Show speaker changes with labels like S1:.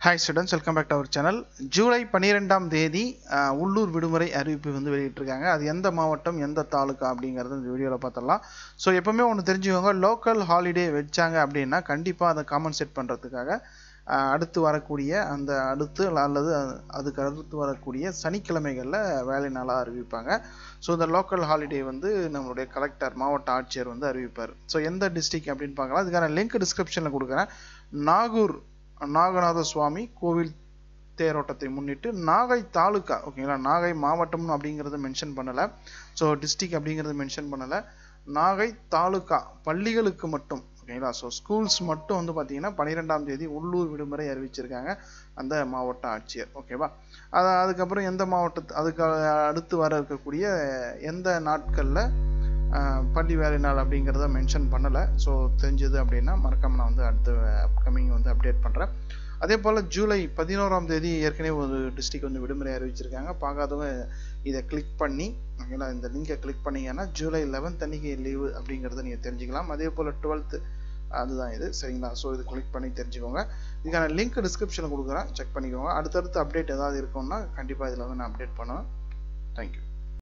S1: hi students welcome back to our channel July பன்னிரெண்டாம் தேதி அஹ், உள்ளூர் விடுமுறை அறிவிப்பு வந்து வெளியிட்டிருக்காங்க அது எந்த மாவட்டம் எந்த தாலுக்கா அப்படிங்கிறது இந்த வீடியோவில் பார்த்துடலாம் ஸோ எப்பவுமே ஒன்று தெரிஞ்சுக்கோங்க லோக்கல் ஹாலிடே வச்சாங்க அப்படின்னா கண்டிப்பாக அதை காம்பன்சேட் பண்ணுறதுக்காக அடுத்து வரக்கூடிய அந்த அடுத்து அல்லது அது- அதுக்கு அடுத்து வரக்கூடிய சனிக்கிழமைகளில் வேலை நாளாக அறிவிப்பாங்க ஸோ இந்த லோக்கல் ஹாலிடே வந்து நம்மளுடைய கலெக்டர் மாவட்ட ஆட்சியர் வந்து அறிவிப்பார் ஸோ எந்த டிஸ்ட்ரிக்ட் அப்படின்னு பார்க்கலாம் அதுக்கான லிங்க் டிஸ்கிரிப்ஷனில் கொடுக்குறேன் நாகூர் நாகநாத சுவாமி கோவில் தேரோட்டத்தை முன்னிட்டு நாகை தாலுக்கா ஓகேங்களா நாகை மாவட்டம் அப்படிங்கிறத மென்ஷன் பண்ணலை ஸோ டிஸ்ட்ரிக்ட் அப்படிங்கிறத மென்ஷன் பண்ணலை நாகை தாலுக்கா பள்ளிகளுக்கு மட்டும் ஓகேங்களா ஸோ ஸ்கூல்ஸ் மட்டும் வந்து பார்த்தீங்கன்னா பன்னிரெண்டாம் தேதி உள்ளூர் விடுமுறை அறிவிச்சிருக்காங்க அந்த மாவட்ட ஆட்சியர் ஓகேவா அது அதுக்கப்புறம் எந்த மாவட்டத்து அதுக்கு அடுத்து வர இருக்கக்கூடிய எந்த நாட்களில் பள்ளி வேலை நாள் அப்படிங்கிறத மென்ஷன் பண்ணலை ஸோ தெரிஞ்சது அப்படின்னா மறக்காம நான் வந்து அடுத்த அப்கமிங் வந்து அப்டேட் பண்ணுறேன் அதே போல் ஜூலை பதினோராம் தேதி ஏற்கனவே ஒரு டிஸ்ட்ரிக்ட் வந்து விடுமுறை அறிவிச்சிருக்காங்க பார்க்காதவங்க இதை கிளிக் பண்ணி ஓகேங்களா இந்த லிங்கை கிளிக் பண்ணீங்கன்னா ஜூலை லெவன்த் அன்னைக்கு லீவு அப்படிங்கிறத நீங்கள் தெரிஞ்சுக்கலாம் அதே போல் டுவெல்த்து அதுதான் இது சரிங்களா ஸோ இது கிளிக் பண்ணி தெரிஞ்சுக்கோங்க இதுக்கான லிங்க் டிஸ்கிரிப்ஷனில் கொடுக்குறேன் செக் பண்ணிக்கோங்க அடுத்தடுத்து அப்டேட் ஏதாவது இருக்கும்னா கண்டிப்பாக இதில் வந்து நான் அப்டேட் பண்ணுவேன் தேங்க்யூ